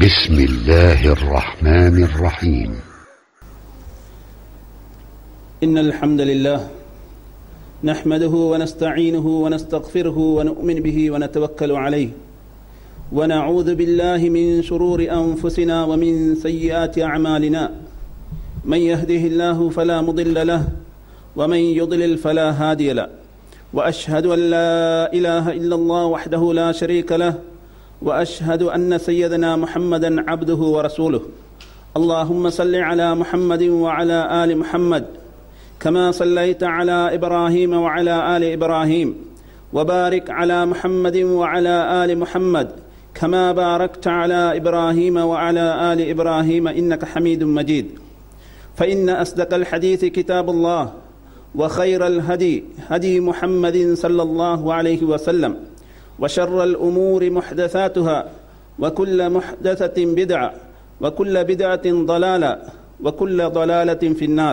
بسم الله الرحمن الرحيم إن الحمد لله نحمده ونستعينه ونستغفره ونؤمن به ونتوكل عليه ونعوذ بالله من شرور أنفسنا ومن سيئات أعمالنا من يهده الله فلا مضل له ومن يضلل فلا هادي له وأشهد أن لا إله إلا الله وحده لا شريك له وأشهد أن سيدنا محمدا عبده ورسوله اللهم صل على محمد وعلى آل محمد كما صليت على ابراهيم وعلى ال ابراهيم وبارك على محمد وعلى ال محمد كما باركت على ابراهيم وعلى ال ابراهيم انك حميد مجيد فان اصدق الحديث كتاب الله وخير الهدي هدي محمد صلى الله عليه وسلم وشر الامور محدثاتها وكل محدثه بدعه وكل بدعه ضلاله وكل ضلاله في النار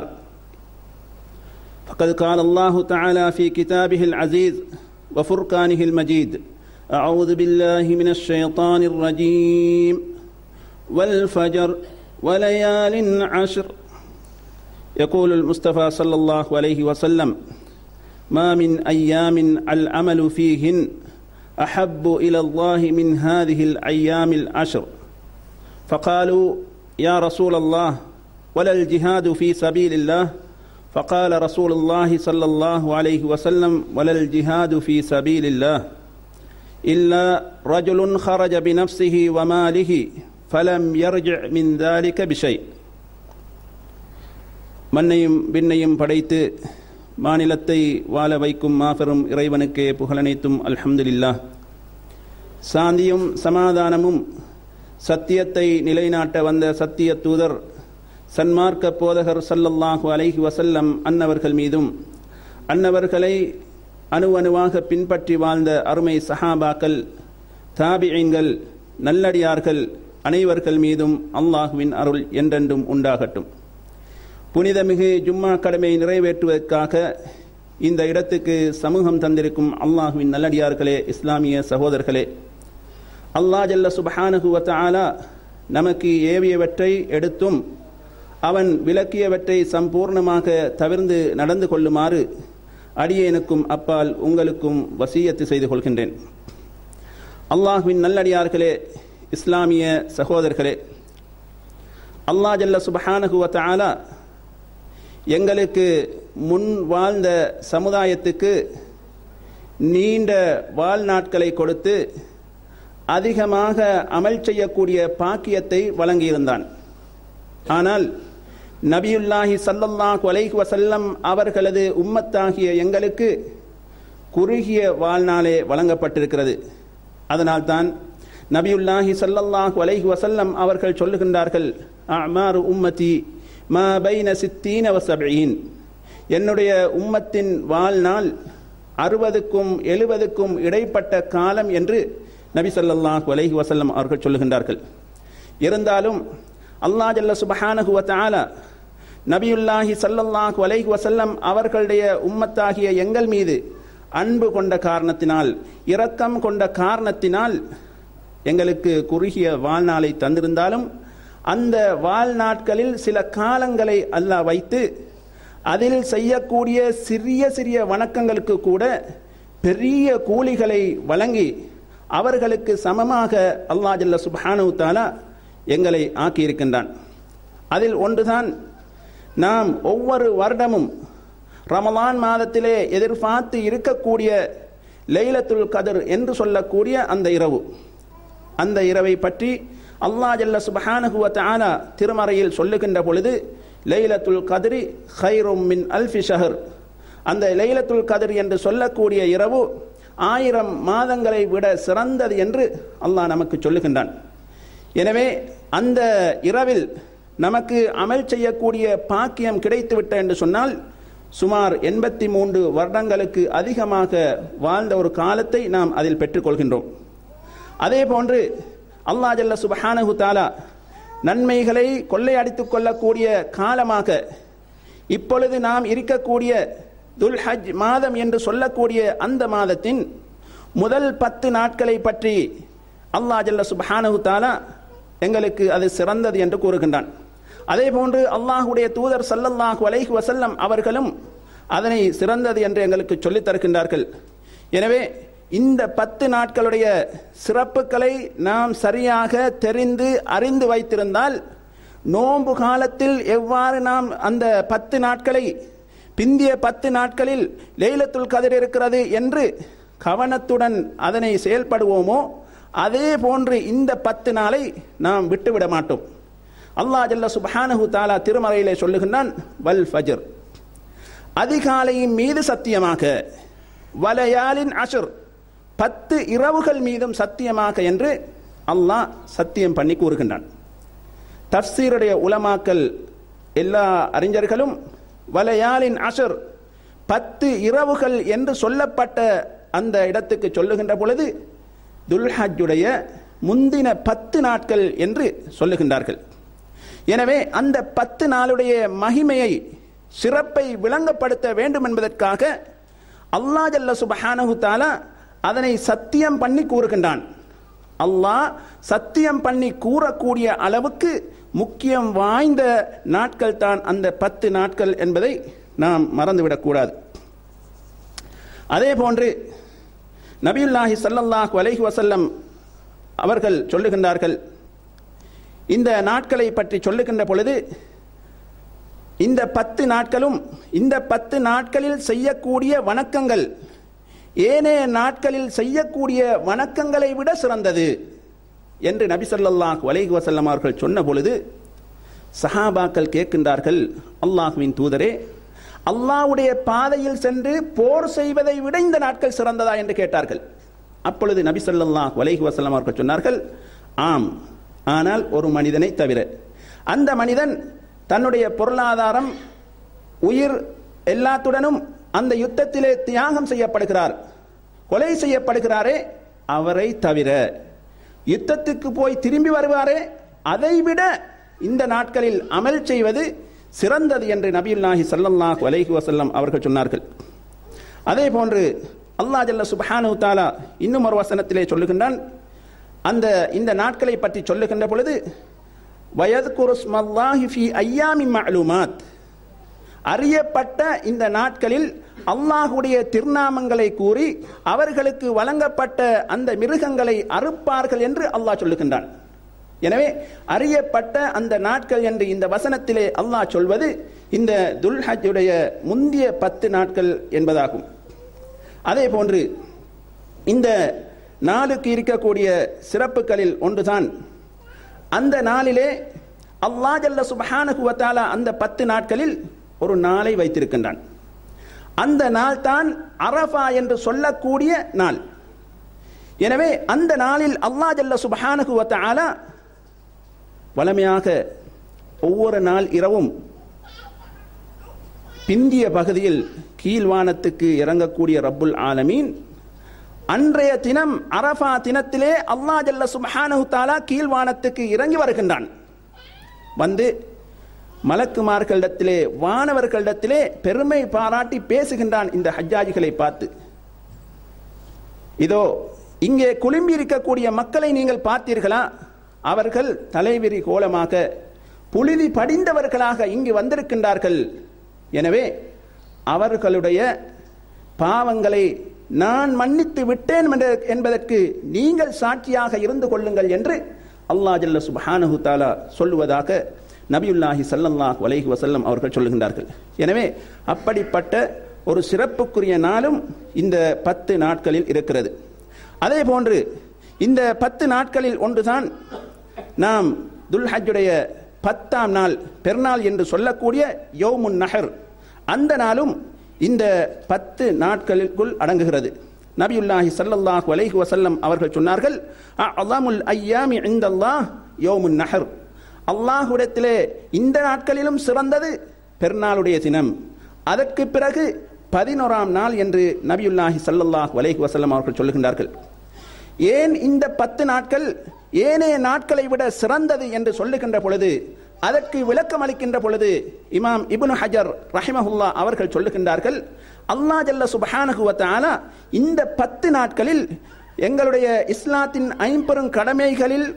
فقد قال الله تعالى في كتابه العزيز وفرقانه المجيد أعوذ بالله من الشيطان الرجيم والفجر وليال عشر يقول المصطفى صلى الله عليه وسلم ما من أيام العمل فيهن أحب إلى الله من هذه الأيام العشر فقالوا يا رسول الله ولا الجهاد في سبيل الله فقال رسول الله صلى الله عليه وسلم ولا الجهاد في سبيل الله إلا رجل خرج بنفسه وماله فلم يرجع من ذلك بشيء மண்ணையும் விண்ணையும் படைத்து மாநிலத்தை வாழ வைக்கும் மாபெரும் இறைவனுக்கே புகழனைத்தும் அல்ஹம்துலில்லா சாந்தியும் சமாதானமும் சத்தியத்தை நிலைநாட்ட வந்த சத்திய தூதர் சன்மார்க்க போதகர் சல்லல்லாஹு அலைஹி வசல்லம் அன்னவர்கள் மீதும் அன்னவர்களை அணு அணுவாக பின்பற்றி வாழ்ந்த அருமை சஹாபாக்கள் தாபியங்கள் நல்லடியார்கள் அனைவர்கள் மீதும் அல்லாஹுவின் அருள் என்றென்றும் உண்டாகட்டும் புனிதமிகு ஜும்மா கடமை நிறைவேற்றுவதற்காக இந்த இடத்துக்கு சமூகம் தந்திருக்கும் அல்லாஹுவின் நல்லடியார்களே இஸ்லாமிய சகோதரர்களே அல்லா ஜல்ல சுபஹானுகுவத்த ஆலா நமக்கு ஏவியவற்றை எடுத்தும் அவன் விளக்கியவற்றை சம்பூர்ணமாக தவிர்ந்து நடந்து கொள்ளுமாறு அடியேனுக்கும் அப்பால் உங்களுக்கும் வசியத்து செய்து கொள்கின்றேன் அல்லாஹுவின் நல்லடியார்களே இஸ்லாமிய சகோதரர்களே அல்லா ஜல்ல சுபஹானகுவத்த ஆலா எங்களுக்கு முன் வாழ்ந்த சமுதாயத்துக்கு நீண்ட வாழ்நாட்களை கொடுத்து அதிகமாக அமல் செய்யக்கூடிய பாக்கியத்தை வழங்கியிருந்தான் ஆனால் நபியுல்லாஹி சல்லல்லாஹு அலைஹி வசல்லம் அவர்களது உம்மத்தாகிய எங்களுக்கு குறுகிய வாழ்நாளே வழங்கப்பட்டிருக்கிறது அதனால்தான் நபியுல்லாஹி சல்லல்லாஹு அலைஹி வசல்லம் அவர்கள் சொல்லுகின்றார்கள் அமாரு உம்மதி மா பைன சித்தீன வசபீன் என்னுடைய உம்மத்தின் வாழ்நாள் அறுபதுக்கும் எழுபதுக்கும் இடைப்பட்ட காலம் என்று நபி சல்லாஹூ அலைஹி வசல்லம் அவர்கள் சொல்லுகின்றார்கள் இருந்தாலும் அல்லா ஜல்ல சுபஹானஹுவ தாலா நபியுல்லாஹி சல்லல்லாஹு அலைஹி வசல்லம் அவர்களுடைய உம்மத்தாகிய எங்கள் மீது அன்பு கொண்ட காரணத்தினால் இரக்கம் கொண்ட காரணத்தினால் எங்களுக்கு குறுகிய வாழ்நாளை தந்திருந்தாலும் அந்த வாழ்நாட்களில் சில காலங்களை அல்லாஹ் வைத்து அதில் செய்யக்கூடிய சிறிய சிறிய வணக்கங்களுக்கு கூட பெரிய கூலிகளை வழங்கி அவர்களுக்கு சமமாக அல்லா ஜல்ல சுபானு தாலா எங்களை ஆக்கியிருக்கின்றான் அதில் ஒன்றுதான் நாம் ஒவ்வொரு வருடமும் ரமலான் மாதத்திலே எதிர்பார்த்து இருக்கக்கூடிய லைலத்துல் கதர் என்று சொல்லக்கூடிய அந்த இரவு அந்த இரவை பற்றி அல்லா ஜல்ல சுபஹானகுவ தாலா திருமறையில் சொல்லுகின்ற பொழுது லைலத்துல் கதிரி ஹைரும் மின் அல்ஃபி ஷஹர் அந்த லைலத்துல் கதிர் என்று சொல்லக்கூடிய இரவு ஆயிரம் மாதங்களை விட சிறந்தது என்று அல்லாஹ் நமக்கு சொல்லுகின்றான் எனவே அந்த இரவில் நமக்கு அமல் செய்யக்கூடிய பாக்கியம் கிடைத்துவிட்ட என்று சொன்னால் சுமார் எண்பத்தி மூன்று வருடங்களுக்கு அதிகமாக வாழ்ந்த ஒரு காலத்தை நாம் அதில் பெற்றுக்கொள்கின்றோம் அதே போன்று அல்லா ஜல்ல சுபஹானஹு தாலா நன்மைகளை கொள்ளையடித்துக் கொள்ளக்கூடிய காலமாக இப்பொழுது நாம் இருக்கக்கூடிய துல்ஹஜ் மாதம் என்று சொல்லக்கூடிய அந்த மாதத்தின் முதல் பத்து நாட்களை பற்றி அல்லாஹ் ஜல்ல சுபஹானஹு தாலா எங்களுக்கு அது சிறந்தது என்று கூறுகின்றான் அதே போன்று அல்லாஹுடைய தூதர் சல்லல்லாஹு அலைஹி வசல்லம் அவர்களும் அதனை சிறந்தது என்று எங்களுக்கு சொல்லித் தருகின்றார்கள் எனவே இந்த பத்து நாட்களுடைய சிறப்புகளை நாம் சரியாக தெரிந்து அறிந்து வைத்திருந்தால் நோன்பு காலத்தில் எவ்வாறு நாம் அந்த பத்து நாட்களை பிந்திய பத்து நாட்களில் லைலத்துல் கதிர் இருக்கிறது என்று கவனத்துடன் அதனை செயல்படுவோமோ அதே போன்று இந்த பத்து நாளை நாம் விட்டுவிட மாட்டோம் அல்லாஹ் ஜல்ல சுப்ஹானஹு தாலா திருமறையிலே சொல்லுகின்றான் வல் ஃபஜர் அதிகாலையின் மீது சத்தியமாக வலையாலின் அஷர் பத்து இரவுகள் மீதும் சத்தியமாக என்று அல்லாஹ் சத்தியம் பண்ணி கூறுகின்றான் தப்சீருடைய உலமாக்கல் எல்லா அறிஞர்களும் வலையாலின் அஷர் பத்து இரவுகள் என்று சொல்லப்பட்ட அந்த இடத்துக்கு சொல்லுகின்ற பொழுது துல்ஹஜ்ஜுடைய முந்தின பத்து நாட்கள் என்று சொல்லுகின்றார்கள் எனவே அந்த பத்து நாளுடைய மகிமையை சிறப்பை விளங்கப்படுத்த வேண்டும் என்பதற்காக அல்லா ஜல்ல சுபஹானஹு தாலா அதனை சத்தியம் பண்ணி கூறுகின்றான் அல்லாஹ் சத்தியம் பண்ணி கூறக்கூடிய அளவுக்கு முக்கியம் வாய்ந்த நாட்கள் தான் அந்த பத்து நாட்கள் என்பதை நாம் மறந்துவிடக்கூடாது அதே போன்று நபியுல்லாஹி சல்லல்லாஹு அலைஹி வசல்லம் அவர்கள் சொல்லுகின்றார்கள் இந்த நாட்களை பற்றி சொல்லுகின்ற பொழுது இந்த பத்து நாட்களும் இந்த பத்து நாட்களில் செய்யக்கூடிய வணக்கங்கள் ஏனைய நாட்களில் செய்யக்கூடிய வணக்கங்களை விட சிறந்தது என்று நபி ஸல்லல்லாஹு அலைஹி வஸல்லம் அவர்கள் சொன்ன பொழுது சஹாபாக்கள் கேட்கின்றார்கள் அல்லாஹுவின் தூதரே அல்லாஹ்வுடைய பாதையில் சென்று போர் செய்வதை விட இந்த நாட்கள் சிறந்ததா என்று கேட்டார்கள் அப்பொழுது நபி ஸல்லல்லாஹு அலைஹி வஸல்லம் அவர்கள் சொன்னார்கள் ஆம் ஆனால் ஒரு மனிதனை தவிர அந்த மனிதன் தன்னுடைய பொருளாதாரம் உயிர் எல்லாத்துடனும் அந்த யுத்தத்திலே தியாகம் செய்யப்படுகிறார் கொலை செய்யப்படுகிறாரே அவரை தவிர யுத்தத்துக்கு போய் திரும்பி வருவாரே அதைவிட இந்த நாட்களில் அமல் செய்வது சிறந்தது என்று நபியுல்லாஹி ஸல்லல்லாஹு அலைஹி வஸல்லம் அவர்கள் சொன்னார்கள் அதே போன்று அல்லாஹ் ஜல்ல சுப்ஹானஹு தஆலா இன்னும் ஒரு வசனத்திலே சொல்லுகின்றான் அந்த இந்த நாட்களை பற்றி சொல்லுகின்ற பொழுது வயதுகுரு ஸ்மல்லாஹி ஃபி ஐயாமி மஅலூமாத் அறியப்பட்ட இந்த நாட்களில் அல்லாஹுடைய திருநாமங்களை கூறி அவர்களுக்கு வழங்கப்பட்ட அந்த மிருகங்களை அறுப்பார்கள் என்று அல்லாஹ் சொல்லுகின்றான் எனவே அறியப்பட்ட அந்த நாட்கள் என்று இந்த வசனத்திலே அல்லாஹ் சொல்வது இந்த துல்ஹஜுடைய முந்திய பத்து நாட்கள் என்பதாகும் அதே போன்று இந்த நாளுக்கு இருக்கக்கூடிய சிறப்புகளில் ஒன்றுதான் அந்த நாளிலே அல்லாஹ் ஜல்ல சுப்ஹானஹு வ தஆலா அந்த பத்து நாட்களில் ஒரு நாளை வைத்திருக்கின்றான் அந்த நாள் தான் அரஃபா என்று சொல்லக்கூடிய நாள் எனவே அந்த நாளில் அல்லாஹ் ஜல்ல சுப்ஹானஹு வ தஆலா வளமையாக ஒவ்வொரு நாள் இரவும் பிந்திய பகுதியில் கீழ்வானத்துக்கு இறங்கக்கூடிய ரப்புல் ஆலமீன் அன்றைய தினம் அரஃபா தினத்திலே அல்லாஹ் ஜல்ல சுப்ஹானஹு தஆலா கீழ்வானத்துக்கு இறங்கி வருகின்றான் வந்து மலக்குமார்களிடத்திலே வானவர்களிடத்திலே பெருமை பாராட்டி பேசுகின்றான் இந்த ஹஜ்ஜாஜிகளை பார்த்து இதோ இங்கே குழும்பி இருக்கக்கூடிய மக்களை நீங்கள் பார்த்தீர்களா அவர்கள் தலைவிரி கோலமாக புழுதி படிந்தவர்களாக இங்கு வந்திருக்கின்றார்கள் எனவே அவர்களுடைய பாவங்களை நான் மன்னித்து விட்டேன் என்பதற்கு நீங்கள் சாட்சியாக இருந்து கொள்ளுங்கள் என்று அல்லாஹ் ஜல்ல சுப்ஹானஹு தாலா சொல்லுவதாக நபியுல்லாஹி சல்லல்லாஹு அலைஹி வசல்லம் அவர்கள் சொல்லுகின்றார்கள் எனவே அப்படிப்பட்ட ஒரு சிறப்புக்குரிய நாளும் இந்த பத்து நாட்களில் இருக்கிறது அதே போன்று இந்த பத்து நாட்களில் ஒன்றுதான் நாம் துல்ஹஜ்ஜுடைய பத்தாம் நாள் பெருநாள் என்று சொல்லக்கூடிய யோமுன் நஹர் அந்த நாளும் இந்த பத்து நாட்களுக்குள் அடங்குகிறது நபியுல்லாஹி சல்லல்லாஹு அலைஹி வசல்லம் அவர்கள் சொன்னார்கள் அல்லாமுல் ஐயாமி இந்தல்லாஹ் யோமுன் நஹர் அல்லாஹுடத்திலே இந்த நாட்களிலும் சிறந்தது பெருநாளுடைய தினம் அதற்கு பிறகு பதினோராம் நாள் என்று நபியுல்லாஹி சல்லல்லாஹு அலைஹி வசல்லம் அவர்கள் சொல்லுகின்றார்கள் ஏன் இந்த பத்து நாட்கள் ஏனைய நாட்களை விட சிறந்தது என்று சொல்லுகின்ற பொழுது அதற்கு விளக்கம் அளிக்கின்ற பொழுது இமாம் இப்னு ஹஜர் ரஹிமஹுல்லா அவர்கள் சொல்லுகின்றார்கள் அல்லாஹ் ஜல்ல சுபஹானஹு வ தஆலா இந்த பத்து நாட்களில் எங்களுடைய இஸ்லாத்தின் ஐம்பெரும் கடமைகளில்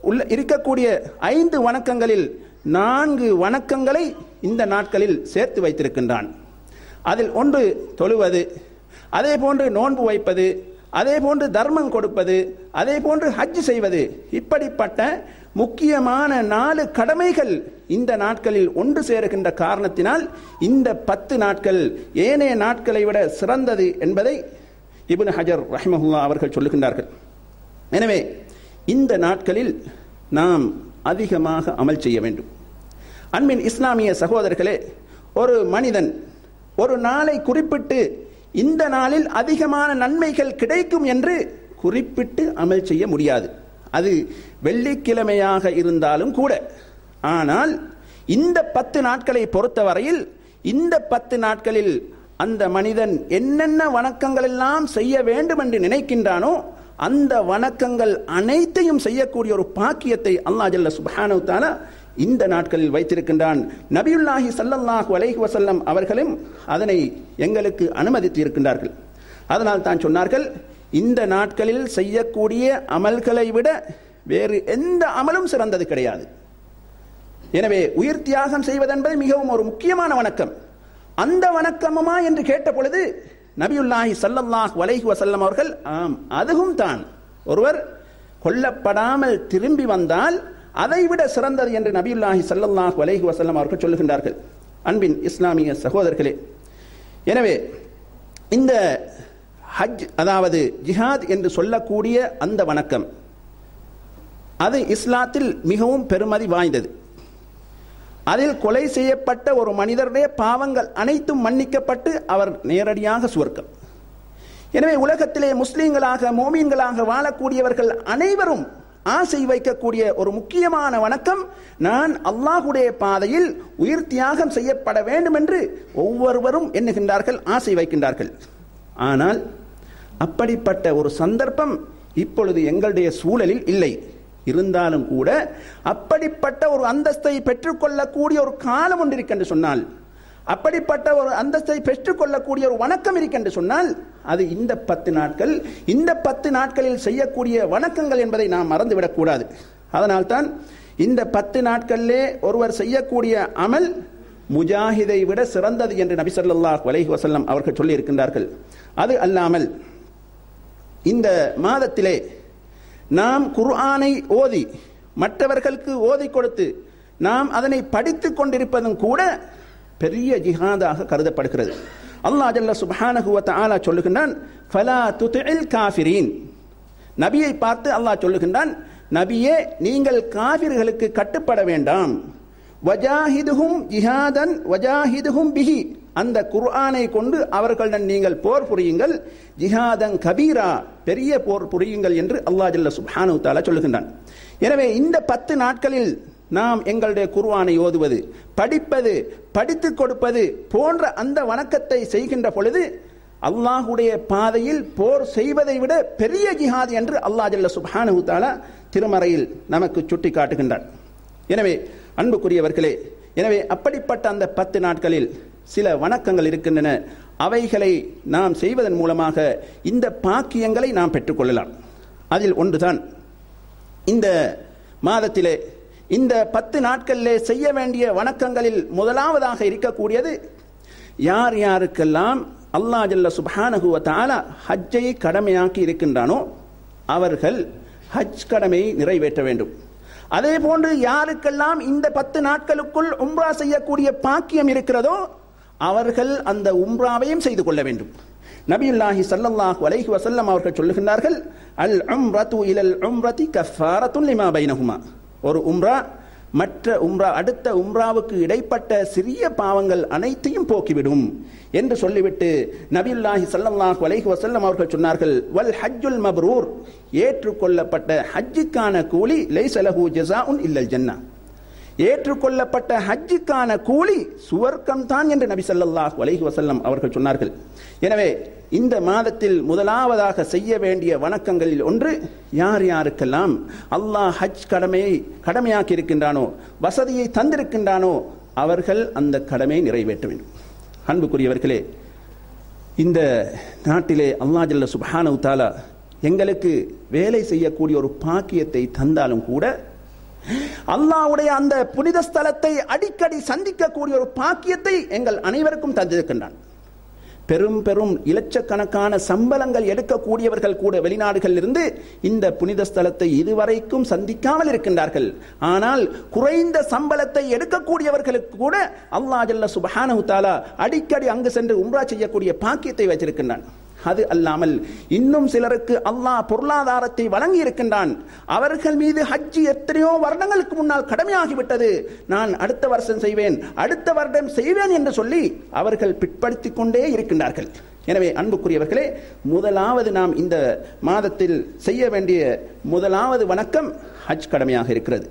உள்ள இருக்கக்கூடிய ஐந்து வணக்கங்களில் நான்கு வணக்கங்களை இந்த நாட்களில் சேர்த்து வைத்திருக்கின்றான் அதில் ஒன்று தொழுவது அதே போன்று நோன்பு வைப்பது அதே போன்று தர்மம் கொடுப்பது அதே போன்று ஹஜ் செய்வது இப்படிப்பட்ட முக்கியமான நாலு கடமைகள் இந்த நாட்களில் ஒன்று சேருகின்ற காரணத்தினால் இந்த பத்து நாட்கள் ஏனைய நாட்களை விட சிறந்தது என்பதை இப்னு ஹஜர் ரஹ்மஹுல்லா அவர்கள் சொல்லுகின்றார்கள் எனவே இந்த நாட்களில் நாம் அதிகமாக அமல் செய்ய வேண்டும் அன்பின் இஸ்லாமிய சகோதரர்களே ஒரு மனிதன் ஒரு நாளை குறிப்பிட்டு இந்த நாளில் அதிகமான நன்மைகள் கிடைக்கும் என்று குறிப்பிட்டு அமல் செய்ய முடியாது அது வெள்ளிக்கிழமையாக இருந்தாலும் கூட ஆனால் இந்த பத்து நாட்களை பொறுத்தவரையில் இந்த பத்து நாட்களில் அந்த மனிதன் என்னென்ன வணக்கங்கள் எல்லாம் செய்ய வேண்டும் என்று நினைக்கின்றானோ அந்த வணக்கங்கள் அனைத்தையும் செய்யக்கூடிய ஒரு பாக்கியத்தை அல்லாஹ் ஜல்ல சுப்ஹானஹு தஆலா இந்த நாட்களில் வைத்திருக்கின்றான் நபியுல்லாஹி ஸல்லல்லாஹு அலைஹி வஸல்லம் அவர்களும் அதனை எங்களுக்கு அனுமதித்து இருக்கின்றார்கள் அதனால் தான் சொன்னார்கள் இந்த நாட்களில் செய்யக்கூடிய அமல்களை விட வேறு எந்த அமலும் சிறந்தது கிடையாது எனவே உயிர் தியாகம் செய்வதென்பது மிகவும் ஒரு முக்கியமான வணக்கம் அந்த வணக்கமுமா என்று கேட்ட பொழுது நபியுல்லாஹி ஸல்லல்லாஹு அலைஹி வஸல்லம் அவர்கள் ஆம் அதுவும் தான் ஒருவர் கொல்லப்படாமல் திரும்பி வந்தால் அதைவிட சிறந்தது என்று நபியுல்லாஹி ஸல்லல்லாஹு அலைஹி வஸல்லம் அவர்கள் சொல்லுகின்றார்கள் அன்பின் இஸ்லாமிய சகோதரர்களே எனவே இந்த ஹஜ் அதாவது ஜிஹாத் என்று சொல்லக்கூடிய அந்த வணக்கம் அது இஸ்லாத்தில் மிகவும் பெருமதி வாய்ந்தது அதில் கொலை செய்யப்பட்ட ஒரு மனிதருடைய பாவங்கள் அனைத்தும் மன்னிக்கப்பட்டு அவர் நேரடியாக சுவர்க்கம் எனவே உலகத்திலே முஸ்லீம்களாக மோமீன்களாக வாழக்கூடியவர்கள் அனைவரும் ஆசை வைக்கக்கூடிய ஒரு முக்கியமான வணக்கம் நான் அல்லாஹுடைய பாதையில் உயிர் தியாகம் செய்யப்பட வேண்டும் என்று ஒவ்வொருவரும் எண்ணுகின்றார்கள் ஆசை வைக்கின்றார்கள் ஆனால் அப்படிப்பட்ட ஒரு சந்தர்ப்பம் இப்பொழுது எங்களுடைய சூழலில் இல்லை இருந்தாலும் கூட அப்படிப்பட்ட ஒரு அந்தஸ்தை பெற்றுக்கொள்ளக்கூடிய ஒரு காலம் ஒன்று இருக்கென்று சொன்னால் அப்படிப்பட்ட ஒரு அந்தஸ்தை பெற்றுக்கொள்ளக்கூடிய ஒரு வணக்கம் இருக்கென்று சொன்னால் அது இந்த பத்து நாட்கள் இந்த பத்து நாட்களில் செய்யக்கூடிய வணக்கங்கள் என்பதை நாம் மறந்துவிடக்கூடாது அதனால்தான் இந்த பத்து நாட்களிலே ஒருவர் செய்யக்கூடிய அமல் முஜாஹிதை விட சிறந்தது என்று நபி ஸல்லல்லாஹு அலைஹி வஸல்லம் அவர்கள் சொல்லி இருக்கின்றார்கள் அது அல்லாமல் இந்த மாதத்திலே நாம் குர்ஆனை ஓதி மற்றவர்களுக்கு ஓதி கொடுத்து நாம் அதனை படித்து கொண்டிருப்பதும் கூட பெரிய ஜிஹாதாக கருதப்படுகிறது அல்லாஹ் ஜல்ல சுப்ஹானஹு வ தஆலா சொல்லுகின்றான் ஃபலா துதில் காஃபிரீன் நபியை பார்த்து அல்லாஹ் சொல்லுகின்றான் நபியே நீங்கள் காபிர்களுக்கு கட்டுப்பட வேண்டாம் வஜாஹிதுஹும் ஜிஹாதன் வஜாஹிதுஹும் பிஹி அந்த குர்ஆனை கொண்டு அவர்களுடன் நீங்கள் போர் புரியுங்கள் ஜிஹாதன் கபீரா பெரிய போர் புரியுங்கள் என்று அல்லாஹ் ஜல்ல சுப்ஹானு தாலா சொல்லுகின்றான் எனவே இந்த பத்து நாட்களில் நாம் எங்களுடைய குர்ஆனை ஓதுவது படிப்பது படித்து கொடுப்பது போன்ற அந்த வணக்கத்தை செய்கின்ற பொழுது அல்லாஹுடைய பாதையில் போர் செய்வதை விட பெரிய ஜிஹாத் என்று அல்லாஹ் ஜல்ல சுப்ஹானு தாலா திருமறையில் நமக்கு சுட்டி காட்டுகின்றான் எனவே அன்புக்குரியவர்களே எனவே அப்படிப்பட்ட அந்த பத்து நாட்களில் சில வணக்கங்கள் இருக்கின்றன அவைகளை நாம் செய்வதன் மூலமாக இந்த பாக்கியங்களை நாம் பெற்றுக்கொள்ளலாம் அதில் ஒன்றுதான் இந்த மாதத்திலே இந்த பத்து நாட்களிலே செய்ய வேண்டிய வணக்கங்களில் முதலாவதாக இருக்கக்கூடியது யார் யாருக்கெல்லாம் அல்லாஹ் ஜல்ல சுப்ஹானஹு வ தஆலா ஹஜ்ஜை கடமையாக்கி இருக்கின்றானோ அவர்கள் ஹஜ் கடமையை நிறைவேற்ற வேண்டும் அதே போன்று யாருக்கெல்லாம் இந்த பத்து நாட்களுக்குள் உம்ரா செய்யக்கூடிய பாக்கியம் இருக்கிறதோ அவர்கள் அந்த உம்ராவையும் செய்து கொள்ள வேண்டும் நபியுல்லாஹி ஸல்லல்லாஹு அலைஹி வஸல்லம் அவர்கள் சொல்லுகின்றார்கள் அல் உம்ரத்து இலல் உம்ரதி கஃபாரத்துன் லிமா பைனஹுமா ஒரு உம்ரா மற்ற உம்ரா அடுத்த உம்ராவுக்கு இடைப்பட்ட சிறிய பாவங்கள் அனைத்தையும் போக்கிவிடும் என்று சொல்லிவிட்டு நபியுல்லாஹி ஸல்லல்லாஹு அலைஹி வஸல்லம் அவர்கள் சொன்னார்கள் வல் ஹஜ்ஜுல் மப்ரூர் ஏற்றுக்கொள்ளப்பட்ட ஹஜ்ஜுக்கான கூலி லைஸ லஹு ஜஸாஉன் இல்லல் ஜன்னா ஏற்றுக்கொள்ளப்பட்ட ஹஜ்ஜுக்கான கூலி சுவர்க்கம் தான் என்று நபி ஸல்லல்லாஹு அலைஹி வஸல்லம் அவர்கள் சொன்னார்கள் எனவே இந்த மாதத்தில் முதலாவதாக செய்ய வேண்டிய வணக்கங்களில் ஒன்று யார் யாருக்கெல்லாம் அல்லாஹ் ஹஜ் கடமையை கடமையாக்கி இருக்கின்றானோ வசதியை தந்திருக்கின்றானோ அவர்கள் அந்த கடமையை நிறைவேற்ற வேண்டும் அன்புக்குரியவர்களே இந்த நாட்டிலே அல்லாஹ் ஜல்ல சுப்ஹானஹு தஆலா எங்களுக்கு வேலை செய்யக்கூடிய ஒரு பாக்கியத்தை தந்தாலும் கூட அல்லாஹ்வுடைய அந்த புனித ஸ்தலத்தை அடிக்கடி சந்திக்கக்கூடிய ஒரு பாக்கியத்தை எங்கள் அனைவருக்கும் தந்திருக்கின்றான் பெரும் பெரும் இலட்சக்கணக்கான சம்பளங்கள் எடுக்கக்கூடியவர்கள் கூட வெளிநாடுகளில் இருந்து இந்த புனித ஸ்தலத்தை இதுவரைக்கும் சந்திக்காமல் இருக்கின்றார்கள் ஆனால் குறைந்த சம்பளத்தை எடுக்கக்கூடியவர்களுக்கு கூட அல்லாஹ் ஜல்ல சுபஹானஹு தஆலா அடிக்கடி அங்கு சென்று உம்ரா செய்யக்கூடிய பாக்கியத்தை வச்சிருக்கின்றான் அது அல்லாமல் இன்னும் சிலருக்கு அல்லாஹ் பொருளாதாரத்தை வழங்கி இருக்கின்றான் அவர்கள் மீது ஹஜ்ஜி எத்தனையோ வருடங்களுக்கு முன்னால் கடமையாகிவிட்டது நான் அடுத்த வருஷம் செய்வேன் அடுத்த வருடம் செய்வேன் என்று சொல்லி அவர்கள் பிற்படுத்திக் கொண்டே இருக்கின்றார்கள் எனவே அன்புக்குரியவர்களே முதலாவது நாம் இந்த மாதத்தில் செய்ய வேண்டிய முதலாவது வணக்கம் ஹஜ் கடமையாக இருக்கிறது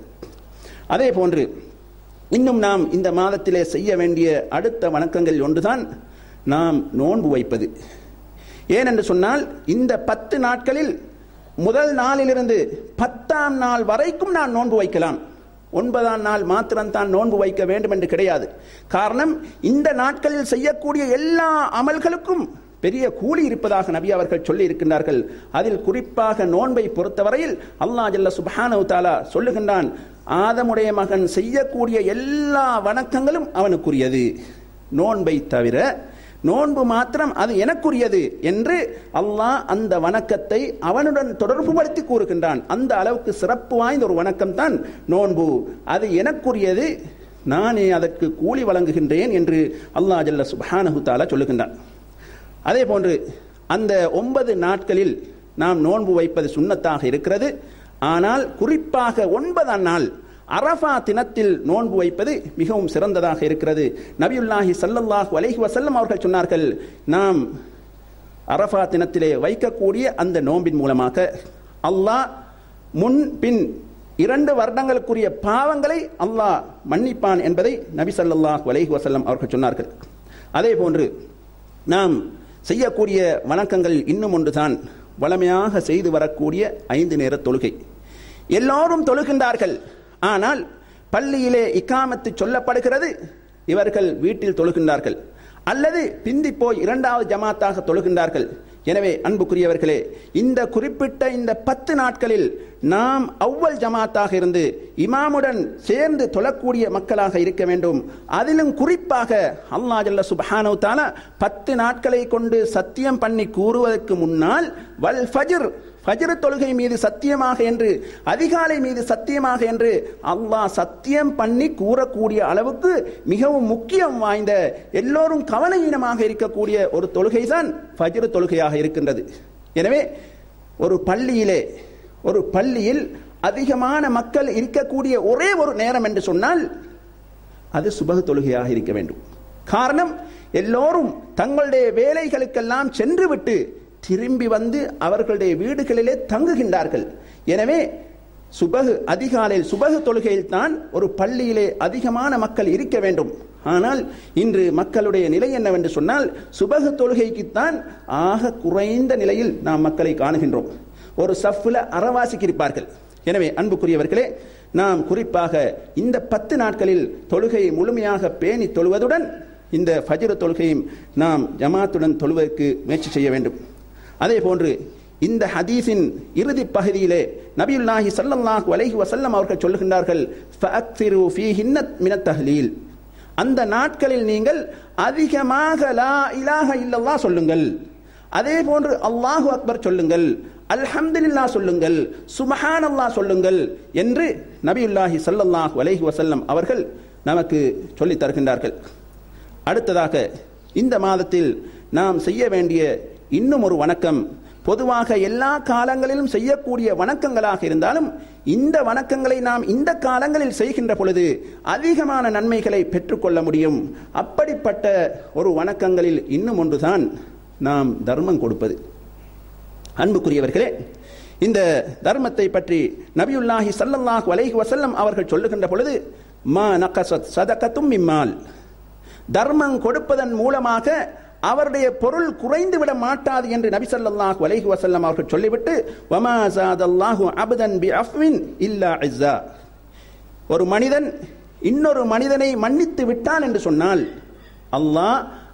அதே போன்று இன்னும் நாம் இந்த மாதத்திலே செய்ய வேண்டிய அடுத்த வணக்கங்கள் ஒன்றுதான் நாம் நோன்பு வைப்பது ஏனென்று சொன்னால் இந்த பத்து நாட்களில் முதல் நாளிலிருந்து பத்தாம் நாள் வரைக்கும் நான் நோன்பு வைக்கலாம் ஒன்பதாம் நாள் மாத்திரம்தான் நோன்பு வைக்க வேண்டும் என்று கிடையாது காரணம் இந்த நாட்களில் செய்யக்கூடிய எல்லா அமல்களுக்கும் பெரிய கூலி இருப்பதாக நபி அவர்கள் சொல்லி இருக்கின்றார்கள் அதில் குறிப்பாக நோன்பை பொறுத்தவரையில் அல்லாஹ் ஜல்ல சுப்ஹானஹு தஆலா சொல்லுகின்றான் ஆதமுடைய மகன் செய்யக்கூடிய எல்லா வணக்கங்களும் அவனுக்குரியது நோன்பை தவிர நோன்பு மாத்திரம் அது எனக்குரியது என்று அல்லாஹ் அந்த வணக்கத்தை அவனுடன் தொடர்புபடுத்தி கூறுகின்றான் அந்த அளவுக்கு சிறப்பு வாய்ந்த ஒரு வணக்கம் தான் நோன்பு அது எனக்குரியது நானே அதற்கு கூலி வழங்குகின்றேன் என்று அல்லாஹ் ஜல்ல சுப்ஹானஹு தஆலா சொல்லுகின்றான் அதே போன்று அந்த ஒன்பது நாட்களில் நாம் நோன்பு வைப்பது சுண்ணத்தாக இருக்கிறது ஆனால் குறிப்பாக ஒன்பதாம் நாள் அரஃபா தினத்தில் நோன்பு வைப்பது மிகவும் சிறந்ததாக இருக்கிறது நபியுல்லாஹி ஸல்லல்லாஹு அலைஹி வஸல்லம் அவர்கள் சொன்னார்கள் நாம் அரஃபா தினத்திலே வைக்கக்கூடிய அந்த நோன்பின் மூலமாக அல்லாஹ் முன் பின் இரண்டு வருடங்களுக்குரிய பாவங்களை அல்லாஹ் மன்னிப்பான் என்பதை நபி ஸல்லல்லாஹு அலைஹி வஸல்லம் அவர்கள் சொன்னார்கள் அதே போன்று நாம் செய்யக்கூடிய வணக்கங்கள் இன்னும் ஒன்றுதான் வளமையாக செய்து வரக்கூடிய ஐந்து நேர தொழுகை எல்லோரும் தொழுகின்றார்கள் ஆனால் பள்ளியிலே இக்காமத்து சொல்லப்படுகிறது இவர்கள் வீட்டில் தொழுகின்றார்கள் அல்லது பிந்தி போய் இரண்டாவது ஜமாத்தாக தொழுகின்றார்கள் எனவே அன்புக்குரியவர்களே இந்த குறிப்பிட்ட இந்த பத்து நாட்களில் நாம் அவ்வல் ஜமாத்தாக இருந்து இமாமுடன் சேர்ந்து தொழக்கூடிய மக்களாக இருக்க வேண்டும் அதிலும் குறிப்பாக அல்லாஹ் ஜல்ல சுப்ஹானஹு தஆலா பத்து நாட்களை கொண்டு சத்தியம் பண்ணி கூறுவதற்கு முன்னால் வல் ஃபஜ்ர் ஃபஜ்ர் தொழுகை மீது சத்தியமாக என்று அதிகாலை மீது சத்தியமாக என்று அல்லாஹ் சத்தியம் பண்ணி கூறக்கூடிய அளவுக்கு மிகவும் முக்கியம் வாய்ந்த எல்லோரும் கவனஈனமாக இருக்கக்கூடிய ஒரு தொழுகை தான் ஃபஜ்ர் தொழுகையாக இருக்கின்றது எனவே ஒரு பள்ளியிலே ஒரு பள்ளியில் அதிகமான மக்கள் இருக்கக்கூடிய ஒரே ஒரு நேரம் என்று சொன்னால் அது சுபக தொழுகையாக இருக்க வேண்டும் காரணம் எல்லோரும் தங்களுடைய வேலைகளுக்கெல்லாம் சென்றுவிட்டு திரும்பி வந்து அவர்களுடைய வீடுகளிலே தங்குகின்றார்கள் எனவே சுபகு அதிகாலையில் சுபகு தொழுகையில் தான் ஒரு பள்ளியிலே அதிகமான மக்கள் இருக்க வேண்டும் ஆனால் இன்று மக்களுடைய நிலை என்னவென்று சொன்னால் சுபகு தொழுகைக்குத்தான் ஆக குறைந்த நிலையில் நாம் மக்களை காணுகின்றோம் ஒரு சஃப்ல அறவாசிக்கு இருப்பார்கள் எனவே அன்புக்குரியவர்களே நாம் குறிப்பாக இந்த பத்து நாட்களில் தொழுகையை முழுமையாக பேணி தொழுவதுடன் இந்த ஃபஜ்ர் தொழுகையும் நாம் ஜமாத்துடன் தொழுவதற்கு முயற்சி செய்ய வேண்டும் அதே போன்று இந்த ஹதீஸின் இறுதி பகுதியிலே நபியுல்லாஹி ஸல்லல்லாஹு அலைஹி வஸல்லம் அவர்கள் சொல்லுகின்றார்கள் ஃபஅக்திரு ஃபீஹின்ன மினத் தஹ்லீல் அந்த நாட்களில் நீங்கள் அதிகமாக லா இலாஹ இல்லல்லாஹ் சொல்லுங்கள் அதே போன்று அல்லாஹு அக்பர் சொல்லுங்கள் அல்ஹம்துலில்லா சொல்லுங்கள் சுபஹானல்லாஹ் சொல்லுங்கள் என்று நபியுல்லாஹி ஸல்லல்லாஹு அலைஹி வஸல்லம் அவர்கள் நமக்கு சொல்லித் தருகின்றார்கள் அடுத்ததாக இந்த மாதத்தில் நாம் செய்ய வேண்டிய இன்னும் ஒரு வணக்கம் பொதுவாக எல்லா காலங்களிலும் செய்யக்கூடிய வணக்கங்களாக இருந்தாலும் இந்த வணக்கங்களை நாம் இந்த காலங்களில் செய்கின்ற பொழுது அதிகமான நன்மைகளை பெற்றுக்கொள்ள முடியும் அப்படிப்பட்ட ஒரு வணக்கங்களில் இன்னும் ஒன்றுதான் நாம் தர்மம் கொடுப்பது அன்புக்குரியவர்களே இந்த தர்மத்தை பற்றி நபியுல்லாஹி ஸல்லல்லாஹு அலைஹி வஸல்லம் அவர்கள் சொல்லுகின்ற பொழுது மா நகசத் சதகத்தும் மிம்மால் தர்மம் கொடுப்பதன் மூலமாக அவருடைய பொருள் குறைந்து விட மாட்டாது என்று நபி ஸல்லல்லாஹு அலைஹி வஸல்லம் அவர்கள் சொல்லிவிட்டு வமா ஸாதல்லாஹு அப்தன் பி அஃவின் இல்லா இஸ்ஸா ஒரு மனிதன் இன்னொரு மனிதனை மன்னித்து விட்டான் என்று சொன்னால் அல்லாஹ்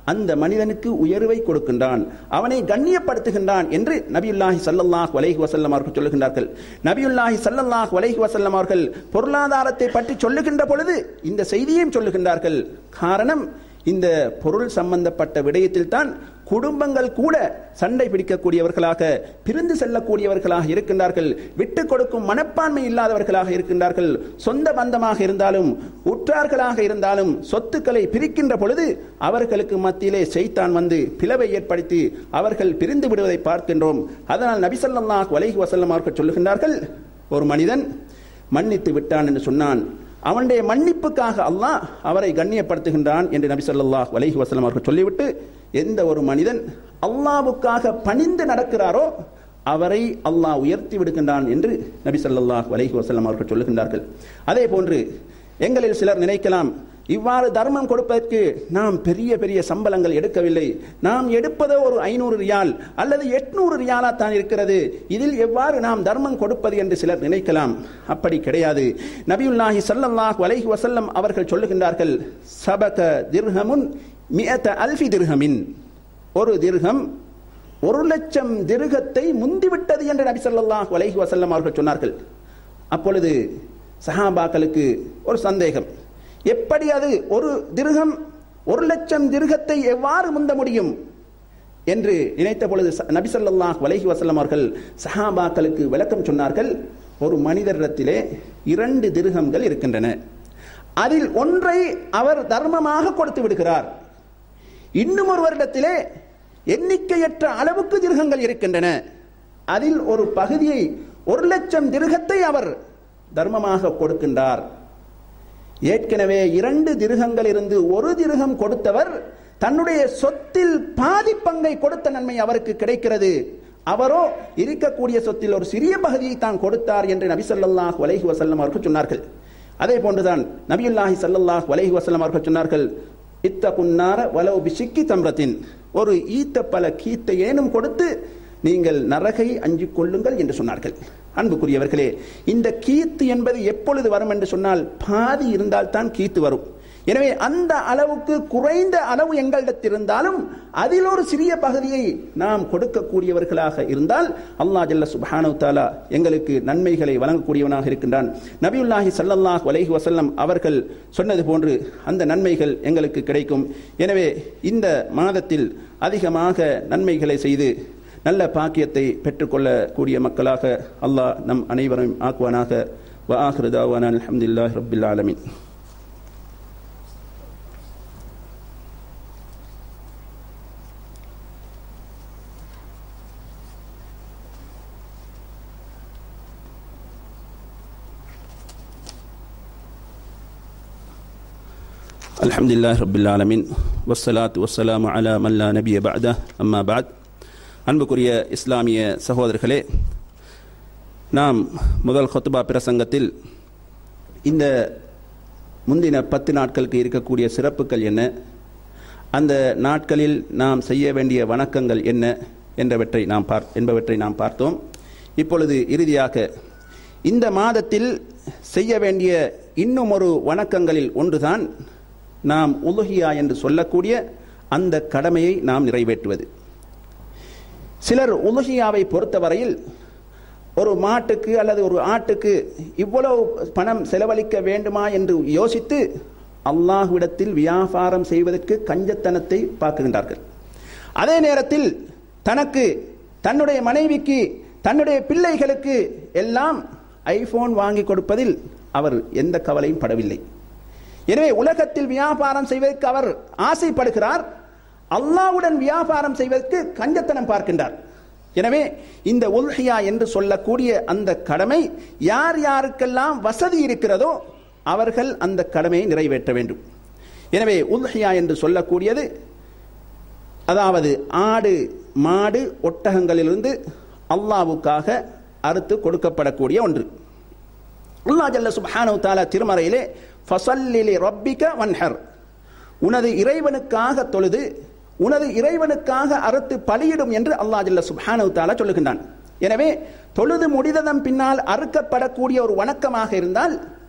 அந்த மனிதனுக்கு உயர்வை கொடுக்கின்றான் அவனை கண்ணியப்படுத்துகின்றான் என்று நபியுல்லாஹி ஸல்லல்லாஹு அலைஹி வஸல்லம் அவர்கள் சொல்லுகின்றார்கள் நபியுல்லாஹி ஸல்லல்லாஹு அலைஹி வஸல்லம் அவர்கள் பொருளாதாரத்தை பற்றி சொல்லுகின்ற பொழுது இந்த செய்தியையும் சொல்லுகின்றார்கள் காரணம் இந்த பொருள் சம்பந்தப்பட்ட விடயத்தில் தான் குடும்பங்கள் கூட சண்டை பிடிக்கக்கூடியவர்களாக பிரிந்து செல்லக்கூடியவர்களாக இருக்கின்றார்கள் விட்டு கொடுக்கும் மனப்பான்மை இல்லாதவர்களாக இருக்கின்றார்கள் சொந்த பந்தமாக இருந்தாலும் உற்றார்களாக இருந்தாலும் சொத்துக்களை பிரிக்கின்ற பொழுது அவர்களுக்கு மத்தியிலே செய்தான் வந்து பிளவை ஏற்படுத்தி அவர்கள் பிரிந்து விடுவதை பார்க்கின்றோம் அதனால் நபிசல்லாஹ் அலைஹி வசல்லம் அவர்கள் சொல்லுகின்றார்கள் ஒரு மனிதன் மன்னித்து விட்டான் என்று சொன்னான் அவனுடைய மன்னிப்புக்காக அல்லாஹ் அவரை கண்ணியப்படுத்துகின்றான் என்று நபி ஸல்லல்லாஹு அலைஹி வஸல்லம் அவர்கள் சொல்லிவிட்டு எந்த ஒரு மனிதன் அல்லாஹ்வுக்காக பணிந்து நடக்கிறாரோ அவரை அல்லாஹ் உயர்த்தி விடுகின்றான் என்று நபி ஸல்லல்லாஹு அலைஹி வஸல்லம் அவர்கள் சொல்லுகின்றார்கள் அதே போன்று எங்களில் சிலர் நினைக்கலாம் இவ்வாறு தர்மம் கொடுப்பதற்கு நாம் பெரிய பெரிய சம்பளங்கள் எடுக்கவில்லை நாம் எடுப்பதோ ஒரு ஐநூறு ரியால் அல்லது எட்நூறு ரியாலா தான் இருக்கிறது இதில் எவ்வாறு நாம் தர்மம் கொடுப்பது என்று சிலர் நினைக்கலாம் அப்படி கிடையாது நபியுல்லாஹி ஸல்லல்லாஹு அலைஹி வஸல்லம் அவர்கள் சொல்லுகின்றார்கள் சபக திர்ஹமுன் மியத அல்ஃபி திர்ஹமின் ஒரு திர்ஹம் ஒரு லட்சம் திருகத்தை முந்திவிட்டது என்று நபி ஸல்லல்லாஹு அலைஹி வஸல்லம் அவர்கள் சொன்னார்கள் அப்பொழுது சஹாபாக்களுக்கு ஒரு சந்தேகம் எப்படி அது ஒரு திருகம் ஒரு லட்சம் திருகத்தை எவ்வாறு முந்த முடியும் என்று நினைத்த பொழுது ச- நபி ஸல்லல்லாஹு அலைஹி வஸல்லம் அவர்கள் சஹாபாக்களுக்கு விளக்கம் சொன்னார்கள் ஒரு மனிதரிடத்திலே இரண்டு திருகங்கள் இருக்கின்றன அதில் ஒன்றை அவர் தர்மமாக கொடுத்து விடுகிறார் இன்னும் ஒருவரிடத்திலே எண்ணிக்கையற்ற அளவுக்கு திருகங்கள் இருக்கின்றன அதில் ஒரு பகுதியை ஒரு லட்சம் திருகத்தை அவர் தர்மமாக கொடுக்கின்றார் ஏற்கனவே இரண்டு திருகங்கள் இருந்து ஒரு திருகம் கொடுத்தவர் தன்னுடைய சொத்தில் பாதி பங்கை கொடுத்த நன்மை அவருக்கு கிடைக்கிறது அவரோ இருக்கக்கூடிய சொத்தில் ஒரு சிறிய பகுதியை தான் கொடுத்தார் என்று நபி ஸல்லல்லாஹு அலைஹி வஸல்லம் அவர்கள் சொன்னார்கள் அதே போன்றுதான் நபியுல்லாஹி ஸல்லல்லாஹு அலைஹி வஸல்லம் அவர்கள் சொன்னார்கள் இத்தகுன்னார வலவு பிசிக்கி தம்ரத்தின் ஒரு ஈத்த பல கீத்தை ஏனும் கொடுத்து நீங்கள் நரகை அஞ்சிக் கொள்ளுங்கள் என்று சொன்னார்கள் அன்புக்குரியவர்களே இந்த கீத்து என்பது எப்பொழுது வரும் என்று சொன்னால் பாதி இருந்தால் தான் கீத்து வரும் எனவே அந்த அளவுக்கு குறைந்த அளவு எங்களிடத்தில் இருந்தாலும் அதில் ஒரு சிறிய பகுதியை நாம் கொடுக்கக்கூடியவர்களாக இருந்தால் அல்லாஹ் ஜல்ல சுப்ஹானஹு தஆலா எங்களுக்கு நன்மைகளை வழங்கக்கூடியவனாக இருக்கின்றான் நபியுல்லாஹி ஸல்லல்லாஹு அலைஹி வஸல்லம் அவர்கள் சொன்னது போன்று அந்த நன்மைகள் எங்களுக்கு கிடைக்கும் எனவே இந்த மாதத்தில் அதிகமாக நன்மைகளை செய்து நல்ல பாக்கியத்தை பெற்றுக்கொள்ளக்கூடிய மக்களாக அல்லாஹ் நம் அனைவரையும் ஆக்குவானாக வ ஆஹிரு தாவானா அல்ஹம்துலில்லாஹி ரப்பில் ஆலமீன் الحمد لله رب العالمين والصلاة والسلام على من لا نبي بعده أما بعد அன்புக்குரிய இஸ்லாமிய சகோதரர்களே நாம் முதல் ஹொத்துபா பிரசங்கத்தில் இந்த முந்தின பத்து நாட்களுக்கு இருக்கக்கூடிய சிறப்புகள் என்ன அந்த நாட்களில் நாம் செய்ய வேண்டிய வணக்கங்கள் என்ன என்றவற்றை நாம் பார் என்பவற்றை நாம் பார்த்தோம் இப்பொழுது இறுதியாக இந்த மாதத்தில் செய்ய வேண்டிய இன்னும் ஒரு வணக்கங்களில் ஒன்றுதான் நாம் உலுகியா என்று சொல்லக்கூடிய அந்த கடமையை நாம் நிறைவேற்றுவது சிலர் உலுகியாவை பொறுத்தவரையில் ஒரு மாட்டுக்கு அல்லது ஒரு ஆட்டுக்கு இவ்வளவு பணம் செலவழிக்க வேண்டுமா என்று யோசித்து அல்லாஹ்விடத்தில் வியாபாரம் செய்வதற்கு கஞ்சத்தனத்தை பார்க்கின்றார்கள் அதே நேரத்தில் தனக்கு தன்னுடைய மனைவிக்கு தன்னுடைய பிள்ளைகளுக்கு எல்லாம் ஐபோன் வாங்கி கொடுப்பதில் அவர் எந்த கவலையும் படவில்லை எனவே உலகத்தில் வியாபாரம் செய்வதற்கு அவர் ஆசைப்படுகிறார் அல்லாவுடன் வியாபாரம் செய்வதற்கு கஞ்சத்தனம் பார்க்கின்றார் எனவே இந்த உல்ஹியா என்று சொல்லக்கூடிய அந்த கடமை யார் யாருக்கெல்லாம் வசதி இருக்கிறதோ அவர்கள் அந்த கடமையை நிறைவேற்ற வேண்டும் எனவே உல்ஹியா என்று சொல்லக்கூடியது அதாவது ஆடு மாடு ஒட்டகங்களிலிருந்து அல்லாவுக்காக அறுத்து கொடுக்கப்படக்கூடிய ஒன்று அல்லாஹ் ஜல்ல சுப்ஹானஹு தஆலா திருமறையிலே ஃபஸல்லிலி ரப்பிக வன்ஹர் உனது இறைவனுக்காக தொழுது உனது இறைவனுக்காக அறுத்து பலியிடும் என்று அல்லாஹ் ஜல்ல சுப்ஹானஹு தஆலா சொல்லுகின்றான் எனவே தொழுது முடிததன் பின்னால் அறுக்கப்படக்கூடிய ஒரு வணக்கமாக இருந்தால்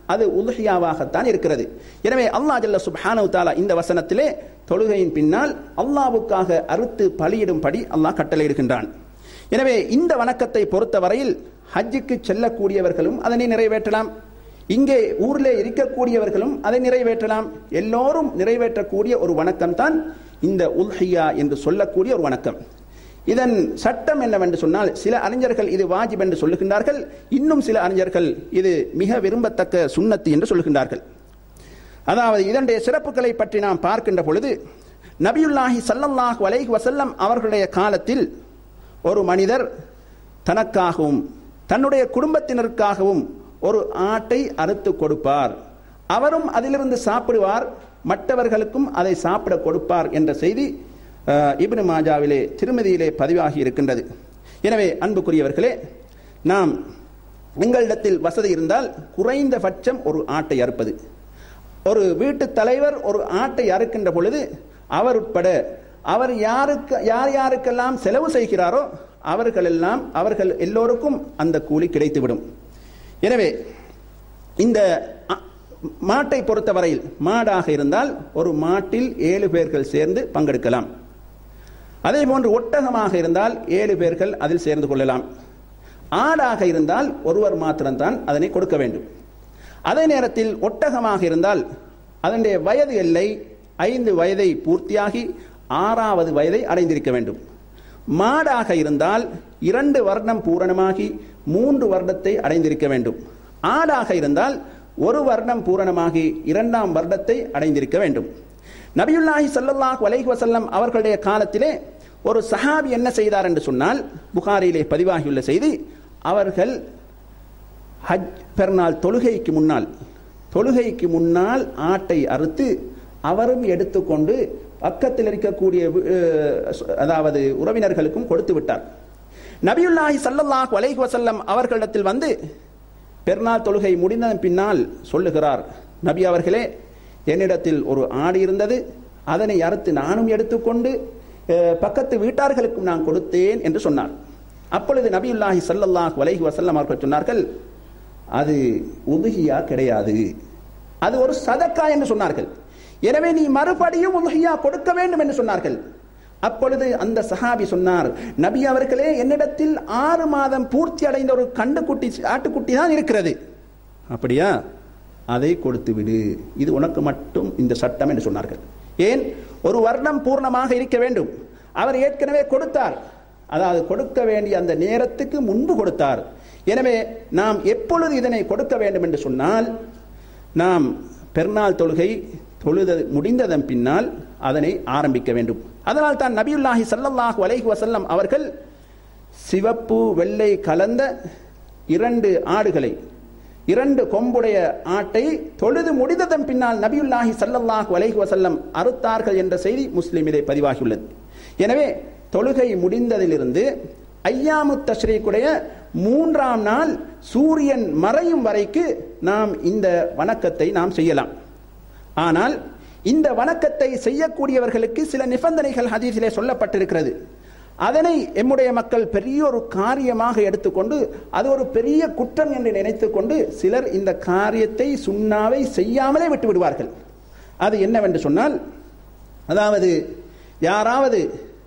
அது உதுஹியாவாகத்தான் இருக்கிறது எனவே அல்லாஹ் ஜல்ல சுப்ஹானஹு தஆலா இந்த வசனத்திலே தொழுகையின் பின்னால் அல்லாஹ்வுக்காக அறுத்து பலியிடும்படி அல்லாஹ் கட்டளையிடுகின்றான் எனவே இந்த வணக்கத்தை பொறுத்தவரையில் ஹஜ்ஜுக்கு செல்லக்கூடியவர்களும் அதனை நிறைவேற்றலாம் இங்கே ஊரிலே இருக்கக்கூடியவர்களும் அதை நிறைவேற்றலாம் எல்லோரும் நிறைவேற்றக்கூடிய ஒரு வணக்கம் தான் இந்த உல்ஹியா என்று சொல்லக்கூடிய ஒரு வணக்கம் இதன் சட்டம் என்னவென்று சொன்னால் சில அறிஞர்கள் இது வாஜிப் என்று சொல்லுகின்றார்கள் இன்னும் சில அறிஞர்கள் இது மிக விரும்பத்தக்க சுன்னத்து என்று சொல்லுகின்றார்கள் அதாவது இதனுடைய சிறப்புகளை பற்றி நாம் பார்க்கின்ற பொழுது நபியுல்லாஹி ஸல்லல்லாஹு அலைஹி வஸல்லம் அவர்களுடைய காலத்தில் ஒரு மனிதர் தனக்காகவும் தன்னுடைய குடும்பத்தினருக்காகவும் ஒரு ஆட்டை அறுத்து கொடுப்பார் அவரும் அதிலிருந்து சாப்பிடுவார் மற்றவர்களுக்கும் அதை சாப்பிட கொடுப்பார் என்ற செய்தி அஹ், இப்னு மாஜாவிலே திருமதியிலே பதிவாகி இருக்கின்றது எனவே அன்புக்குரியவர்களே நாம் எங்களிடத்தில் வசதி இருந்தால் குறைந்தபட்சம் ஒரு ஆட்டை அறுப்பது ஒரு வீட்டு தலைவர் ஒரு ஆட்டை அறுக்கின்ற பொழுது அவர் உட்பட அவர் யாருக்கு யார் யாருக்கெல்லாம் செலவு செய்கிறாரோ அவர்களெல்லாம் அவர்கள் எல்லோருக்கும் அந்த கூலி கிடைத்துவிடும் எனவே இந்த அ- மாட்டை பொறுத்தவரையில் மாடாக இருந்தால் ஒரு மாட்டில் ஏழு பேர்கள் சேர்ந்து பங்கெடுக்கலாம் அதே போன்று ஒட்டகமாக இருந்தால் ஏழு பேர்கள் அதில் சேர்ந்து கொள்ளலாம் ஆடாக இருந்தால் ஒருவர் மாத்திரம்தான் அதனை கொடுக்க வேண்டும் அதே நேரத்தில் ஒட்டகமாக இருந்தால் அதனுடைய வயது எல்லை ஐந்து வயதை பூர்த்தியாகி ஆறாவது வயதை அடைந்திருக்க வேண்டும் மாடாக இருந்தால் இரண்டு வருடம் பூரணமாகி மூன்று வருடத்தை அடைந்திருக்க வேண்டும் ஆடாக இருந்தால் ஒரு வருடம் பூரணமாகி இரண்டாம் வருடத்தை அடைந்திருக்க வேண்டும் நபியுல்லாஹி ஸல்லல்லாஹு அலைஹி வஸல்லம் அவர்களுடைய காலத்திலே ஒரு சஹாபி என்ன செய்தார் என்று சொன்னால் புகாரிலே பதிவாகியுள்ள செய்தி அவர்கள் ஹஜ் பெருநாள் தொழுகைக்கு முன்னால் தொழுகைக்கு முன்னால் ஆட்டை அறுத்து அவரும் எடுத்துக்கொண்டு பக்கத்தில் இருக்கக்கூடிய அஹ், அதாவது உறவினர்களுக்கும் கொடுத்து விட்டார் நபியுல்லாஹி ஸல்லல்லாஹு அலைஹி வஸல்லம் அவர்களிடத்தில் வந்து பெருநாள் தொழுகை முடிந்ததன் பின்னால் சொல்லுகிறார் நபி அவர்களே என்னிடத்தில் ஒரு ஆடு இருந்தது அதனை அறுத்து நானும் எடுத்துக்கொண்டு அஹ், பக்கத்து வீட்டார்களுக்கும் நான் கொடுத்தேன் என்று சொன்னார் அப்பொழுது நபியுல்லாஹி ஸல்லல்லாஹு அலைஹி வஸல்லம் அவர்கள் சொன்னார்கள் அது உதுகியா கிடையாது அது ஒரு சதக்கா என்று சொன்னார்கள் எனவே நீ மறுபடியும் உதுகியா கொடுக்க வேண்டும் என்று சொன்னார்கள் அப்பொழுது அந்த சஹாபி சொன்னார் நபி அவர்களே என்னிடத்தில் ஆறு மாதம் பூர்த்தி அடைந்த ஒரு கண்டுக்குட்டி ஆட்டுக்குட்டி தான் இருக்கிறது அப்படியா அதை கொடுத்து விடு இது உனக்கு மட்டும் இந்த சட்டம் என்று சொன்னார்கள் ஏன் ஒரு வருடம் பூர்ணமாக இருக்க வேண்டும் அவர் ஏற்கனவே கொடுத்தார் அதாவது கொடுக்க வேண்டிய அந்த நேரத்துக்கு முன்பு கொடுத்தார் எனவே நாம் எப்பொழுது இதனை கொடுக்க வேண்டும் என்று சொன்னால் நாம் பெருநாள் தொழுகை தொழுத முடிந்ததன் பின்னால் அதனை ஆரம்பிக்க வேண்டும் அதனால் தான் நபியுல்லாஹி ஸல்லல்லாஹு அலைஹி வஸல்லம் அவர்கள் சிவப்பு வெள்ளை கலந்த இரண்டு ஆடுகளை இரண்டு கொம்புடைய ஆட்டை தொழுது முடிந்ததன் பின்னால் நபியுல்லாஹி ஸல்லல்லாஹு அலைஹி வஸல்லம் அறுத்தார்கள் என்ற செய்தி முஸ்லிமிலே பதிவாகியுள்ளது எனவே தொழுகை முடிந்ததிலிருந்து ஐயாமு தஷ்ரீக்குடைய மூன்றாம் நாள் சூரியன் மறையும் வரைக்கு நாம் இந்த வணக்கத்தை நாம் செய்யலாம் ஆனால் இந்த வணக்கத்தை செய்யக்கூடியவர்களுக்கு சில நிபந்தனைகள் ஹதீஸிலே சொல்லப்பட்டிருக்கிறது அதனை எம்முடைய மக்கள் பெரிய ஒரு காரியமாக எடுத்துக்கொண்டு அது ஒரு பெரிய குற்றம் என்று நினைத்துக்கொண்டு சிலர் இந்த காரியத்தை சுண்ணாவை செய்யாமலே விட்டு விடுவார்கள் அது என்னவென்று சொன்னால் அதாவது யாராவது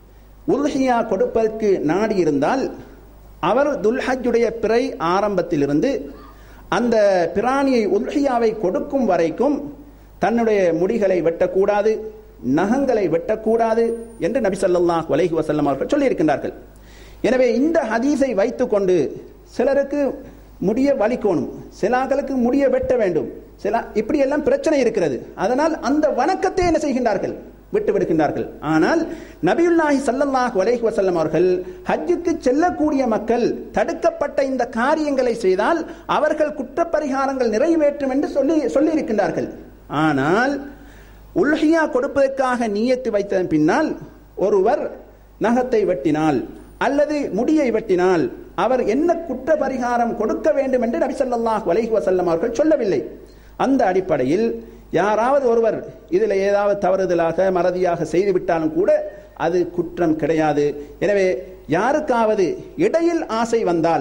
உல்ஹியா கொடுப்பதற்கு நாடி இருந்தால் அவர் துல்ஹஜ்ஜுடைய பிறை ஆரம்பத்திலிருந்து அந்த பிராணியை உல்ஹியாவை கொடுக்கும் வரைக்கும் தன்னுடைய முடிகளை வெட்டக்கூடாது நகங்களை வெட்டக்கூடாது என்று நபி ஸல்லல்லாஹு அலைஹி வஸல்லம் அவர்கள் சொல்லியிருக்கின்றார்கள் எனவே இந்த ஹதீஸை வைத்துக்கொண்டு சிலருக்கு முடிய வலிக்கணும் சிலாக்களுக்கு முடிய வெட்ட வேண்டும் சில இப்படி எல்லாம் பிரச்சனை இருக்கிறது அதனால் அந்த வணக்கத்தை என்ன செய்கின்றார்கள் விட்டு விடுகின்றார்கள் ஆனால் நபியுல்லாஹி ஸல்லல்லாஹு அலைஹி வஸல்லம் அவர்கள் ஹஜ்ஜுக்கு செல்லக்கூடிய மக்கள் தடுக்கப்பட்ட இந்த காரியங்களை செய்தால் அவர்கள் குற்றப்பரிகாரங்கள் நிறைவேற்றும் என்று சொல்லி சொல்லி இருக்கின்றார்கள் ஆனால் உல்ஹியா கொடுப்பதற்காக நியத்து வைத்ததன் பின்னால் ஒருவர் நகத்தை வெட்டினால் அல்லது முடியை வெட்டினால் அவர் என்ன குற்ற பரிகாரம் கொடுக்க வேண்டும் என்று நபி ஸல்லல்லாஹு அலைஹி வஸல்லம் அவர்கள் சொல்லவில்லை அந்த அடிப்படையில் யாராவது ஒருவர் இதில் ஏதாவது தவறுதலாக மறதியாக செய்து விட்டாலும் கூட அது குற்றம் கிடையாது எனவே யாருக்காவது இடையில் ஆசை வந்தால்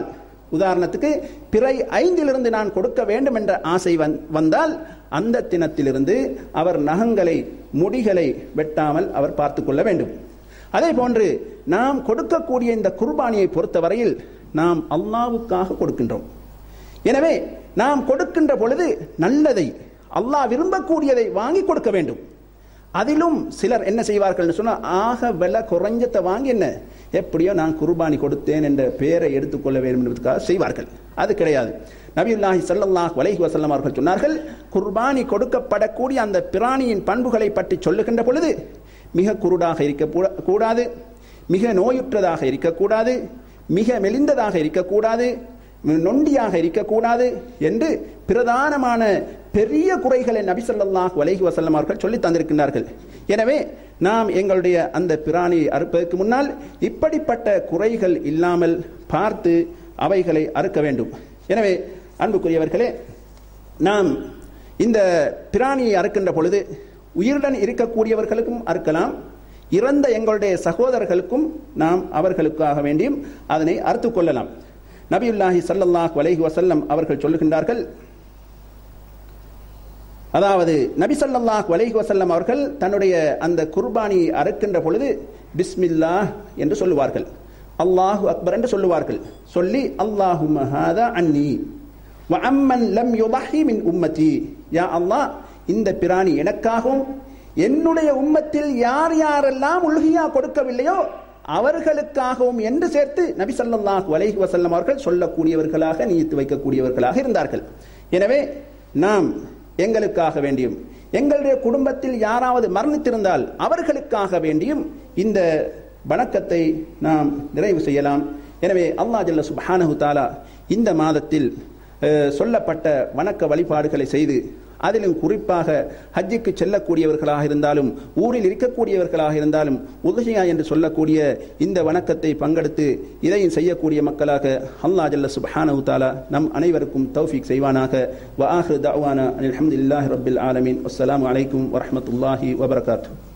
உதாரணத்துக்கு பிறை ஐந்திலிருந்து நான் கொடுக்க வேண்டும் என்ற ஆசை வந்தால் அந்த தினத்திலிருந்து அவர் நகங்களை முடிகளை வெட்டாமல் அவர் பார்த்து கொள்ள வேண்டும் அதே போன்று நாம் கொடுக்கக்கூடிய இந்த குர்பானியை பொறுத்தவரையில் நாம் அல்லாவுக்காக கொடுக்கின்றோம் எனவே நாம் கொடுக்கின்ற பொழுது நல்லதை அல்லாஹ் விரும்பக்கூடியதை வாங்கி கொடுக்க வேண்டும் அதிலும் சிலர் என்ன செய்வார்கள் சொன்னால் ஆக விலை குறைஞ்சத்தை வாங்கி என்ன எப்படியோ நான் குர்பானி கொடுத்தேன் என்ற பெயரை எடுத்துக்கொள்ள வேண்டும் என்பதற்காக செய்வார்கள் அது கிடையாது நபியுல்லாஹி சல்லாஹ் வலைஹி வசல்லம் அவர்கள் சொன்னார்கள் குர்பானி கொடுக்கப்படக்கூடிய அந்த பிராணியின் பண்புகளை பற்றி சொல்லுகின்ற பொழுது மிக குருடாக இருக்க கூடாது மிக நோயுற்றதாக இருக்கக்கூடாது மிக மெலிந்ததாக இருக்கக்கூடாது நொண்டியாக இருக்கக்கூடாது என்று பிரதானமான பெரிய குறைகளை நபிசல்லாஹ் வலைஹி வசல்லம் அவர்கள் சொல்லி தந்திருக்கின்றார்கள் எனவே நாம் எங்களுடைய அந்த பிராணியை அறுப்பதற்கு முன்னால் இப்படிப்பட்ட குறைகள் இல்லாமல் பார்த்து அவைகளை அறுக்க வேண்டும் எனவே அன்புக்குரியவர்களே நாம் இந்த பிராணியை அறுக்கின்ற பொழுது உயிருடன் இருக்கக்கூடியவர்களுக்கும் அறுக்கலாம் இறந்த எங்களுடைய சகோதரர்களுக்கும் நாம் அவர்களுக்காக வேண்டியும் அதனை அறுத்து கொள்ளலாம் நபியுல்லாஹி சல்லல்லாஹ் வலைஹி வசல்லம் அவர்கள் சொல்லுகின்றார்கள் அதாவது நபி சல்லாஹ் வலைஹி வசல்லம் அவர்கள் தன்னுடைய அந்த குர்பானியை அறுக்கின்ற பொழுது பிஸ்மில்லா என்று சொல்லுவார்கள் அல்லாஹு அக்பர் என்று சொல்லுவார்கள் சொல்லி அல்லாஹு மஹாதா அன்னி அம்மன் லம் யுலஹி மின் உம்மதி யா அல்லாஹ் இந்த பிராணி எனக்காகவும் என்னுடைய உம்மத்தில் யார் யாரெல்லாம் உள்கியா கொடுக்கவில்லையோ அவர்களுக்காகவும் என்று சேர்த்து நபி சல்லாஹ் வலைஹி வசல்லம் அவர்கள் சொல்லக்கூடியவர்களாக நீத்து வைக்கக்கூடியவர்களாக இருந்தார்கள் எனவே நாம் எங்களுக்காக வேண்டியும் எங்களுடைய குடும்பத்தில் யாராவது மரணித்திருந்தால் அவர்களுக்காக வேண்டியும் இந்த வணக்கத்தை நாம் நிறைவு செய்யலாம் எனவே அல்லா ஜல்ல சுபானஹு தாலா இந்த மாதத்தில் சொல்லப்பட்ட வணக்க வழிபாடுகளை செய்து அதிலும் குறிப்பாக ஹஜ்ஜுக்கு செல்லக்கூடியவர்களாக இருந்தாலும் ஊரில் இருக்கக்கூடியவர்களாக இருந்தாலும் உதகையா என்று சொல்லக்கூடிய இந்த வணக்கத்தை பங்கெடுத்து இதையும் செய்யக்கூடிய மக்களாக அல்லா ஜல்ல சுபஹானஹு தாலா நம் அனைவருக்கும் தௌஃபீக் செய்வானாக வ ஆஹிரு தஅவானா அல்ஹம்துலில்லாஹி ரப்பில் ஆலமீன் அஸ்ஸலாமு அலைக்கும் வரஹ்மத்துல்லாஹி வபரகாத்துஹு